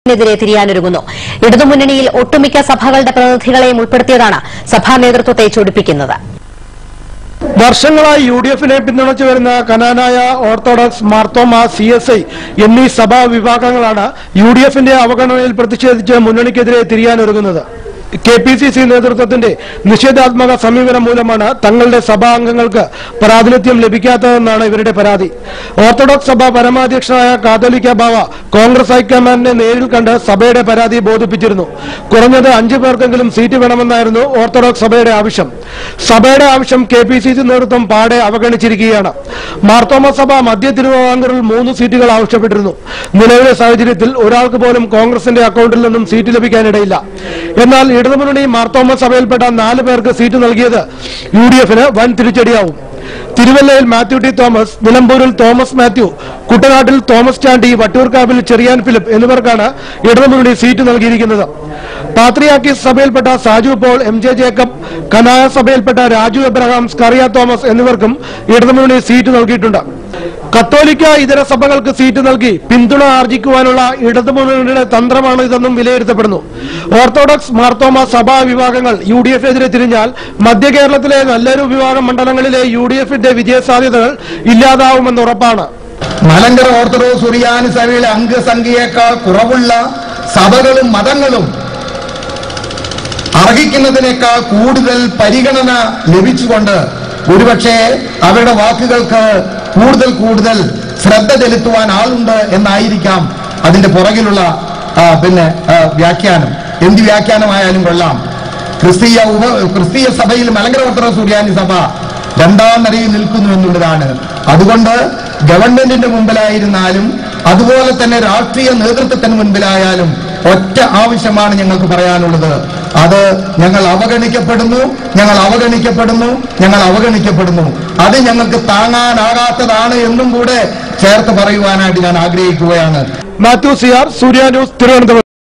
നെതിരെ തിരിയാനൊരുങ്ങുന്നു ഇടതുമുന്നണിയിൽ ഒട്ടുമിക്ക സഭകളുടെ പ്രതിനിധികളെയും ഉൾപ്പെടുത്തിയതാണ് സഭാ നേതൃത്വത്തെ ചൊടിപ്പിക്കുന്നത് വർഷങ്ങളായി യു ഡി എഫിനെ പിന്തുണച്ചു വരുന്ന Knanaya Orthodox Marthoma C S I എന്നീ സഭാ വിഭാഗങ്ങളാണ് യു ഡി എഫിന്റെ അവഗണനയിൽ പ്രതിഷേധിച്ച് മുന്നണിക്കെതിരെ തിരിയാനൊരുങ്ങുന്നത് കെ പി സി സി നേതൃത്വത്തിന്റെ നിഷേധാത്മക സമീപനം മൂലമാണ് തങ്ങളുടെ സഭാ അംഗങ്ങൾക്ക് പ്രാതിനിധ്യം ലഭിക്കാത്തതെന്നാണ് ഇവരുടെ പരാതി ഓർത്തഡോക്സ് സഭ പരമാധ്യക്ഷനായ കാതോലിക്ക ബാവ കോൺഗ്രസ് ഹൈക്കമാൻഡിനെ നേരിൽ കണ്ട് സഭയുടെ പരാതി ബോധിപ്പിച്ചിരുന്നു കുറഞ്ഞത് അഞ്ചു പേർക്കെങ്കിലും സീറ്റ് വേണമെന്നായിരുന്നു ഓർത്തഡോക്സ് സഭയുടെ ആവശ്യം സഭയുടെ ആവശ്യം കെ പി സി സി നേതൃത്വം പാടെ അവഗണിച്ചിരിക്കുകയാണ് മാർത്തോമ സഭ മധ്യ തിരുവിതാംകൂറിൽ മൂന്ന് സീറ്റുകൾ ആവശ്യപ്പെട്ടിരുന്നു നിലവിലെ സാഹചര്യത്തിൽ ഒരാൾക്ക് പോലും കോൺഗ്രസിന്റെ അക്കൗണ്ടിൽ നിന്നും സീറ്റ് ലഭിക്കാനിടയില്ല എന്നാൽ ഇടതുമുന്നണി മാർത്തോമ സഭയിൽപ്പെട്ട നാല് പേർക്ക് സീറ്റ് നൽകിയത് യു ഡി എഫിന് വൻ തിരിച്ചടിയാവും തിരുവല്ലയിൽ മാത്യു ടി തോമസ് നിലമ്പൂരിൽ തോമസ് മാത്യു കുട്ടനാട്ടിൽ തോമസ് ചാണ്ടി വട്ടിയൂർക്കാവിൽ ചെറിയാൻ ഫിലിപ്പ് എന്നിവർക്കാണ് ഇടതുമുന്നണി സീറ്റ് നൽകിയിരിക്കുന്നത് പാത്രിയാക്കീസ് സഭയിൽപ്പെട്ട സാജു പോൾ എം ജെ ജേക്കബ് കനായ സഭയിൽപ്പെട്ട രാജു എബ്രഹാം സ്കറിയ തോമസ് എന്നിവർക്കും ഇടതുമുന്നണി സീറ്റ് നൽകിയിട്ടുണ്ട് കത്തോലിക്ക ഇതര സഭകൾക്ക് സീറ്റ് നൽകി പിന്തുണ ആർജിക്കുവാനുള്ള ഇടതുമുന്നണിയുടെ തന്ത്രമാണ് ഇതെന്നും വിലയിരുത്തപ്പെടുന്നു ഓർത്തഡോക്സ് മാർത്തോമ സഭാ വിഭാഗങ്ങൾ യു ഡി എഫിനെതിരെ തിരിഞ്ഞാൽ മധ്യ കേരളത്തിലെ നല്ലൊരു വിഭാഗം മണ്ഡലങ്ങളിലെ യു ഡി എഫിന്റെ വിജയസാധ്യതകൾ ഇല്ലാതാവുമെന്ന് ഉറപ്പാണ് മലങ്കര ഓർത്തഡോക്സ് സുറിയാനി സഭയിലെ അംഗസംഖ്യയേക്കാൾ കുറവുള്ള സഭകളും മതങ്ങളും അർഹിക്കുന്നതിനേക്കാൾ കൂടുതൽ പരിഗണന ലഭിച്ചുകൊണ്ട് ഒരുപക്ഷെ അവരുടെ വാക്കുകൾക്ക് കൂടുതൽ കൂടുതൽ ശ്രദ്ധ ചെലുത്തുവാൻ ആളുണ്ട് എന്നായിരിക്കാം അതിന്റെ പുറകിലുള്ള ആ, പിന്നെ ആ, വ്യാഖ്യാനം എന്ത് വ്യാഖ്യാനമായാലും കൊള്ളാം ക്രിസ്തീയ ഉപ ക്രിസ്തീയ സഭയിൽ മലങ്കര ഓർത്തഡോക്സ് സുറിയാനി സഭ രണ്ടാം നിരയിൽ നിൽക്കുന്നു എന്നുള്ളതാണ് അതുകൊണ്ട് ഗവൺമെന്റിന്റെ മുമ്പിലായിരുന്നാലും അതുപോലെ തന്നെ രാഷ്ട്രീയ നേതൃത്വത്തിന് മുൻപിലായാലും ഒറ്റ ആവശ്യമാണ് ഞങ്ങൾക്ക് പറയാനുള്ളത് അത് ഞങ്ങൾ അവഗണിക്കപ്പെടുന്നു ഞങ്ങൾ അവഗണിക്കപ്പെടുന്നു ഞങ്ങൾ അവഗണിക്കപ്പെടുന്നു അത് ഞങ്ങൾക്ക് താങ്ങാനാകാത്തതാണ് എന്നും കൂടെ ചേർത്ത് പറയുവാനായിട്ട് ഞാൻ ആഗ്രഹിക്കുകയാണ് മാത്യു സിയാർ സൂര്യ ന്യൂസ് തിരുവനന്തപുരം